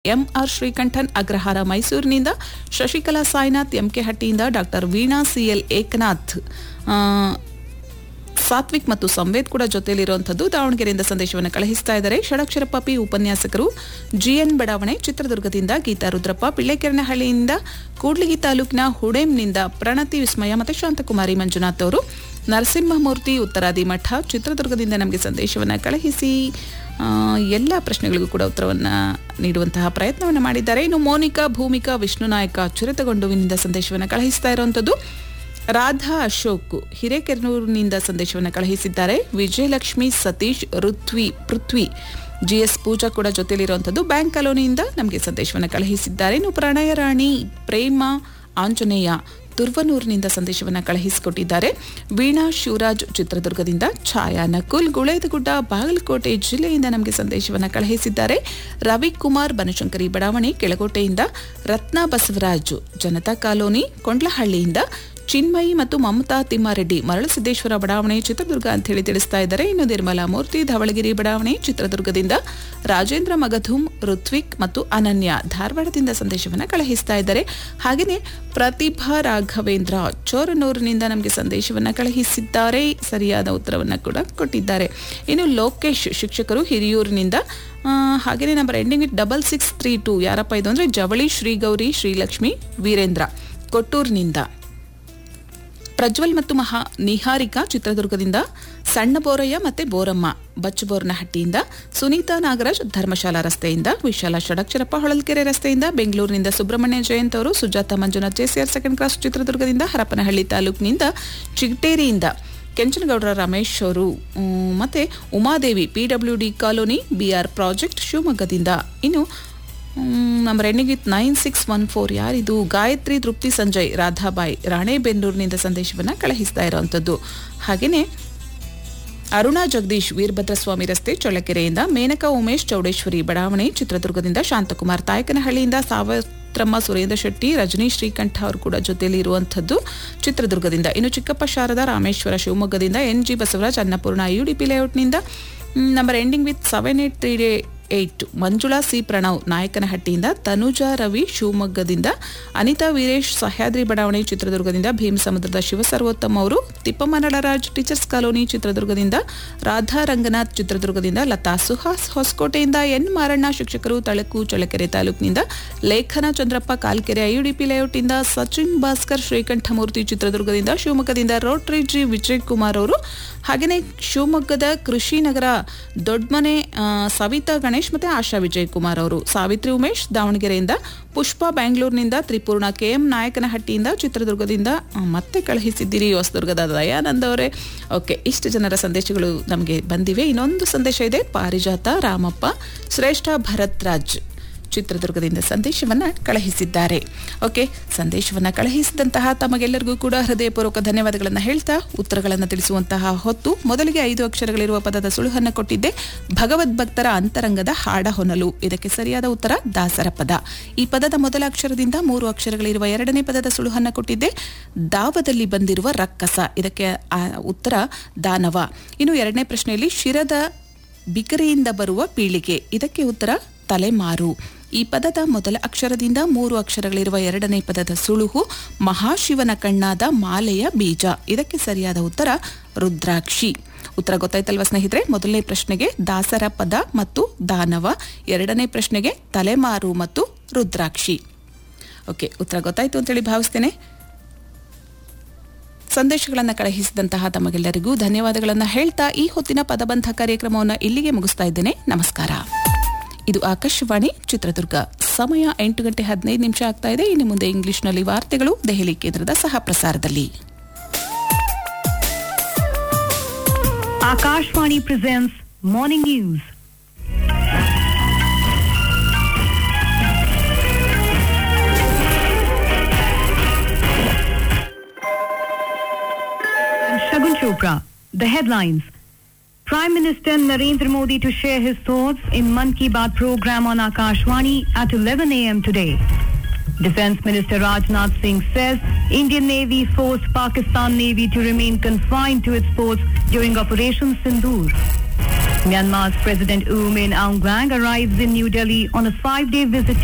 M R Srikanthan Agrahara ಮೈಸೂರಿನಿಂದ Shashikala Sainath M K ಹಟ್ಟಿಯಿಂದ doctor Veena C L Ekanath ಆ, ಸಾತ್ವಿಕ್ ಮತ್ತು ಸಂವೇದ್ ಕೂಡ ಜೊತೆಯಲ್ಲಿರುವಂಥದ್ದು ದಾವಣಗೆರೆಯಿಂದ ಸಂದೇಶವನ್ನು ಕಳುಹಿಸ್ತಾ ಇದ್ದಾರೆ ಷಡಕ್ಷರ ಪಪಿ ಉಪನ್ಯಾಸಕರು ಜಿಎನ್ ಬಡಾವಣೆ ಚಿತ್ರದುರ್ಗದಿಂದ ಗೀತಾ ರುದ್ರಪ್ಪ ಪಿಳ್ಳೆಕೆರನಹಳ್ಳಿಯಿಂದ ಕೂಡ್ಲಿಗಿ ತಾಲೂಕಿನ ಹುಡೇಮ್ನಿಂದ ಪ್ರಣತಿ ವಿಸ್ಮಯ ಮತ್ತು ಶಾಂತಕುಮಾರಿ ಮಂಜುನಾಥ್ ಅವರು ನರಸಿಂಹಮೂರ್ತಿ ಉತ್ತರಾದಿ ಮಠ ಚಿತ್ರದುರ್ಗದಿಂದ ನಮಗೆ ಸಂದೇಶವನ್ನು ಕಳುಹಿಸಿ ಆ, ಎಲ್ಲ ಪ್ರಶ್ನೆಗಳಿಗೂ ಕೂಡ ಉತ್ತರವನ್ನು ನೀಡುವಂತಹ ಪ್ರಯತ್ನವನ್ನು ಮಾಡಿದ್ದಾರೆ ಇನ್ನು ಮೋನಿಕಾ ಭೂಮಿಕಾ ವಿಷ್ಣು ನಾಯಕ ಚಿರತಗೊಂಡುವಿನಿಂದ ಸಂದೇಶವನ್ನು ಕಳುಹಿಸ್ತಾ ಇರುವಂಥದ್ದು ರಾಧಾ ಅಶೋಕ್ ಹಿರೇಕೆರನೂರಿನಿಂದ ಸಂದೇಶವನ್ನು ಕಳುಹಿಸಿದ್ದಾರೆ ವಿಜಯಲಕ್ಷ್ಮಿ ಸತೀಶ್ ಋತ್ವಿ ಪೃಥ್ವಿ ಜಿಎಸ್ ಪೂಜಾ ಕೂಡ ಜೊತೆಯಲ್ಲಿರುವಂಥದ್ದು ಬ್ಯಾಂಕ್ ಕಾಲೋನಿಯಿಂದ ನಮಗೆ ಸಂದೇಶವನ್ನು ಕಳುಹಿಸಿದ್ದಾರೆ ಇನ್ನು ಪ್ರಣಯ ರಾಣಿ ಪ್ರೇಮ ಆಂಜನೇಯ ತುರ್ವನೂರಿನಿಂದ ಸಂದೇಶವನ್ನು ಕಳುಹಿಸಿಕೊಟ್ಟಿದ್ದಾರೆ ವೀಣಾ ಶಿವರಾಜ್ ಚಿತ್ರದುರ್ಗದಿಂದ ಛಾಯಾ ನಕುಲ್ ಗುಳೇದಗುಡ್ಡ ಬಾಗಲಕೋಟೆ ಜಿಲ್ಲೆಯಿಂದ ನಮಗೆ ಸಂದೇಶವನ್ನು ಕಳುಹಿಸಿದ್ದಾರೆ ರವಿಕುಮಾರ್ ಬನಶಂಕರಿ ಬಡಾವಣೆ ಕೆಳಕೋಟೆಯಿಂದ ರತ್ನ ಬಸವರಾಜು ಜನತಾ ಕಾಲೋನಿ ಕೊಂಡ್ಲಹಳ್ಳಿಯಿಂದ ಚಿನ್ಮಯಿ ಮತ್ತು ಮಮತಾ ತಿಮ್ಮಾರೆಡ್ಡಿ ಮರಳಸಿದ್ದೇಶ್ವರ ಬಡಾವಣೆ ಚಿತ್ರದುರ್ಗ ಅಂತ ಹೇಳಿ ತಿಳಿಸ್ತಾ ಇದ್ದಾರೆ ಇನ್ನು ನಿರ್ಮಲಾ ಮೂರ್ತಿ ಧವಳಗಿರಿ ಬಡಾವಣೆ ಚಿತ್ರದುರ್ಗದಿಂದ ರಾಜೇಂದ್ರ ಮಗಧುಮ್ ಋತ್ವಿಕ್ ಮತ್ತು ಅನನ್ಯ ಧಾರವಾಡದಿಂದ ಸಂದೇಶವನ್ನು ಕಳುಹಿಸ್ತಾ ಇದ್ದಾರೆ ಹಾಗೆಯೇ ಪ್ರತಿಭಾ ರಾಘವೇಂದ್ರ ಚೋರನೂರಿನಿಂದ ನಮಗೆ ಸಂದೇಶವನ್ನು ಕಳುಹಿಸಿದ್ದಾರೆ ಸರಿಯಾದ ಉತ್ತರವನ್ನು ಕೂಡ ಕೊಟ್ಟಿದ್ದಾರೆ ಇನ್ನು ಲೋಕೇಶ್ ಶಿಕ್ಷಕರು ಹಿರಿಯೂರಿನಿಂದ ಆ, ಹಾಗೆಯೇ number ending with double six three two ಯಾರಪ್ಪ ಇದು ಅಂದರೆ ಜವಳಿ ಶ್ರೀಗೌರಿ ಶ್ರೀಲಕ್ಷ್ಮಿ ವೀರೇಂದ್ರ ಕೊಟ್ಟೂರಿನಿಂದ ಪ್ರಜ್ವಲ್ ಮತ್ತು ಮಹಾ ನಿಹಾರಿಕಾ ಚಿತ್ರದುರ್ಗದಿಂದ ಸಣ್ಣ ಬೋರಯ್ಯ ಮತ್ತೆ ಬೋರಮ್ಮ ಬಚ್ಚಬೋರ್ನಹಟ್ಟಿಯಿಂದ ಸುನೀತಾ ನಾಗರಾಜ್ ಧರ್ಮಶಾಲಾ ರಸ್ತೆಯಿಂದ ವಿಶಾಲ ಷಡಕ್ಷರಪ್ಪ ಹೊಳಲ್ಕೆರೆ ರಸ್ತೆಯಿಂದ ಬೆಂಗಳೂರಿನಿಂದ ಸುಬ್ರಹ್ಮಣ್ಯ ಜಯಂತ್ ಅವರು Sujatha Manjunath JCR second class ಚಿತ್ರದುರ್ಗದಿಂದ ಹರಪನಹಳ್ಳಿ ತಾಲೂಕಿನಿಂದ ಚಿಗಟೇರಿಯಿಂದ ಕೆಂಚನಗೌಡರ ರಮೇಶ್ ಅವರು ಉಮ್, ಮತ್ತೆ Umadevi PWD colony B R project ಶಿವಮೊಗ್ಗದಿಂದ ಇನ್ನು number ending with nine six one four ಯಾರಿದು ಗಾಯತ್ರಿ ತೃಪ್ತಿ ಸಂಜಯ್ ರಾಧಾಬಾಯಿ ರಾಣೆಬೆನ್ನೂರಿನಿಂದ ಸಂದೇಶವನ್ನು ಕಳುಹಿಸ್ತಾ ಇರುವಂಥದ್ದು ಹಾಗೆಯೇ ಅರುಣಾ ಜಗದೀಶ್ ವೀರಭದ್ರಸ್ವಾಮಿ ರಸ್ತೆ ಚಳ್ಳಕೆರೆಯಿಂದ ಮೇನಕಾ ಉಮೇಶ್ ಚೌಡೇಶ್ವರಿ ಬಡಾವಣೆ ಚಿತ್ರದುರ್ಗದಿಂದ ಶಾಂತಕುಮಾರ್ ತಾಯಕನಹಳ್ಳಿಯಿಂದ ಸಾವತ್ರಮ್ಮ ಸುರೇಂದ್ರ ಶೆಟ್ಟಿ ರಜನಿ ಶ್ರೀಕಂಠ ಅವರು ಕೂಡ ಜೊತೆಯಲ್ಲಿ ಇರುವಂಥದ್ದು ಚಿತ್ರದುರ್ಗದಿಂದ ಇನ್ನು ಚಿಕ್ಕಪ್ಪ ಶಾರದಾ ರಾಮೇಶ್ವರ ಶಿವಮೊಗ್ಗದಿಂದ N G Basavaraj Annapurna UDP ಲೇಔಟ್ನಿಂದ number ending with seven eight three day eight Manjula C Pranav ನಾಯಕನಹಟ್ಟಿಯಿಂದ ತನುಜಾ ರವಿ ಶಿವಮೊಗ್ಗದಿಂದ ಅನಿತಾ ವೀರೇಶ್ ಸಹ್ಯಾದ್ರಿ ಬಡಾವಣೆ ಚಿತ್ರದುರ್ಗದಿಂದ ಭೀಮಸಮುದ್ರದ ಶಿವಸರ್ವೋತ್ತಮ್ ಅವರು ತಿಪ್ಪಮನಡರಾಜ್ ಟೀಚರ್ಸ್ ಕಾಲೋನಿ ಚಿತ್ರದುರ್ಗದಿಂದ ರಾಧಾ ರಂಗನಾಥ್ ಚಿತ್ರದುರ್ಗದಿಂದ ಲತಾ ಸುಹಾಸ್ ಹೊಸಕೋಟೆಯಿಂದ ಎನ್ ಮಾರಣ್ಣ ಶಿಕ್ಷಕರು ತಳಕು ಚಳ್ಳಕೆರೆ ತಾಲೂಕಿನಿಂದ ಲೇಖನ ಚಂದ್ರಪ್ಪ ಕಾಲ್ಕೆರೆ ಐಯುಡಿಪಿ ಲೇಔಟ್ನಿಂದ ಸಚಿನ್ ಭಾಸ್ಕರ್ ಶ್ರೀಕಂಠಮೂರ್ತಿ ಚಿತ್ರದುರ್ಗದಿಂದ ಶಿವಮೊಗ್ಗದಿಂದ ರೋಟ್ರಿ ಜಿ ವಿಜಯ್ ಕುಮಾರ್ ಅವರು ಹಾಗೆಯೇ ಶಿವಮೊಗ್ಗದ ಕೃಷಿ ನಗರ ದೊಡ್ಡಮನೆ ಆ, ಸವಿತಾ ಗಣೇಶ್ ಮತ್ತೆ ಆಶಾ ವಿಜಯ್ ಕುಮಾರ್ ಅವರು ಸಾವಿತ್ರಿ ಉಮೇಶ್ ದಾವಣಗೆರೆಯಿಂದ ಪುಷ್ಪ ಬ್ಯಾಂಗ್ಳೂರಿನಿಂದ ತ್ರಿಪೂರ್ಣ ಕೆಎಂ ನಾಯಕನಹಟ್ಟಿಯಿಂದ ಚಿತ್ರದುರ್ಗದಿಂದ ಆ, ಮತ್ತೆ ಕಳುಹಿಸಿದ್ದೀರಿ ಹೊಸದುರ್ಗದ ದಯಾನಂದ್ ಅವರೇ ಓಕೆ ಇಷ್ಟು ಜನರ ಸಂದೇಶಗಳು ನಮಗೆ ಬಂದಿವೆ ಇನ್ನೊಂದು ಸಂದೇಶ ಇದೆ ಪಾರಿಜಾತ ರಾಮಪ್ಪ ಶ್ರೇಷ್ಠ ಭರತ್ ರಾಜ್ ಚಿತ್ರದುರ್ಗದಿಂದ ಸಂದೇಶವನ್ನ ಕಳುಹಿಸಿದ್ದಾರೆ ಓಕೆ ಸಂದೇಶವನ್ನ ಕಳುಹಿಸಿದಂತಹ ತಮಗೆಲ್ಲರಿಗೂ ಕೂಡ ಹೃದಯಪೂರ್ವಕ ಧನ್ಯವಾದಗಳನ್ನು ಹೇಳ್ತಾ ಉತ್ತರಗಳನ್ನು ತಿಳಿಸುವಂತಹ ಹೊತ್ತು ಮೊದಲಿಗೆ ಐದು ಅಕ್ಷರಗಳಿರುವ ಪದದ ಸುಳುಹನ್ನು ಕೊಟ್ಟಿದ್ದೆ ಭಗವದ್ಭಕ್ತರ ಅಂತರಂಗದ ಹಾಡ ಹೊನಲು ಇದಕ್ಕೆ ಸರಿಯಾದ ಉತ್ತರ ದಾಸರ ಪದ ಈ ಪದದ ಮೊದಲ ಅಕ್ಷರದಿಂದ ಮೂರು ಅಕ್ಷರಗಳಿರುವ ಎರಡನೇ ಪದದ ಸುಳುಹನ್ನು ಕೊಟ್ಟಿದ್ದೆ ದಾವದಲ್ಲಿ ಬಂದಿರುವ ರಕ್ಕಸ ಇದಕ್ಕೆ ಆ ಉತ್ತರ ದಾನವ ಇನ್ನು ಎರಡನೇ ಪ್ರಶ್ನೆಯಲ್ಲಿ ಶಿರದ ಬಿಕರೆಯಿಂದ ಬರುವ ಪೀಳಿಗೆ ಇದಕ್ಕೆ ಉತ್ತರ ತಲೆಮಾರು ಈ ಪದದ ಮೊದಲ ಅಕ್ಷರದಿಂದ ಮೂರು ಅಕ್ಷರಗಳಿರುವ ಎರಡನೇ ಪದದ ಸುಳುಹು ಮಹಾಶಿವನ ಕಣ್ಣಾದ ಮಾಲೆಯ ಬೀಜ ಇದಕ್ಕೆ ಸರಿಯಾದ ಉತ್ತರ ರುದ್ರಾಕ್ಷಿ ಉತ್ತರ ಗೊತ್ತಾಯ್ತಲ್ವಾ ಸ್ನೇಹಿತರೆ ಮೊದಲನೇ ಪ್ರಶ್ನೆಗೆ ದಾಸರ ಪದ ಮತ್ತು ದಾನವ ಎರಡನೇ ಪ್ರಶ್ನೆಗೆ ತಲೆಮಾರು ಮತ್ತು ರುದ್ರಾಕ್ಷಿ ಓಕೆ ಉತ್ತರ ಗೊತ್ತಾಯ್ತು ಅಂತೇಳಿ ಭಾವಿಸ್ತೇನೆ ಸಂದೇಶಗಳನ್ನು ಕಳುಹಿಸಿದಂತಹ ತಮಗೆಲ್ಲರಿಗೂ ಧನ್ಯವಾದಗಳನ್ನು ಹೇಳ್ತಾ ಈ ಹೊತ್ತಿನ ಪದಬಂಧ ಕಾರ್ಯಕ್ರಮವನ್ನು ಇಲ್ಲಿಗೆ ಮುಗಿಸ್ತಾ ಇದ್ದೇನೆ ನಮಸ್ಕಾರ ಇದು ಆಕಾಶವಾಣಿ ಚಿತ್ರದುರ್ಗ ಸಮಯ ಎಂಟು ಗಂಟೆ ಹದಿನೈದು ನಿಮಿಷ ಆಗ್ತಾ ಇದೆ ಇನ್ನು ಮುಂದೆ ಇಂಗ್ಲಿಷ್ನಲ್ಲಿ ವಾರ್ತೆಗಳು ದೆಹಲಿ ಕೇಂದ್ರದ ಸಹ ಪ್ರಸಾರದಲ್ಲಿ Akashvani presents Morning News. I'm Shagun Chopra. The headlines. Prime Minister Narendra Modi to share his thoughts in Mann Ki Baat program on Akashvani at 11 a.m. today. Defense Minister Rajnath Singh says Indian Navy forced Pakistan Navy to remain confined to its ports during Operation Sindoor. Myanmar's President U Min Aung Hlaing arrives in New Delhi on a five-day visit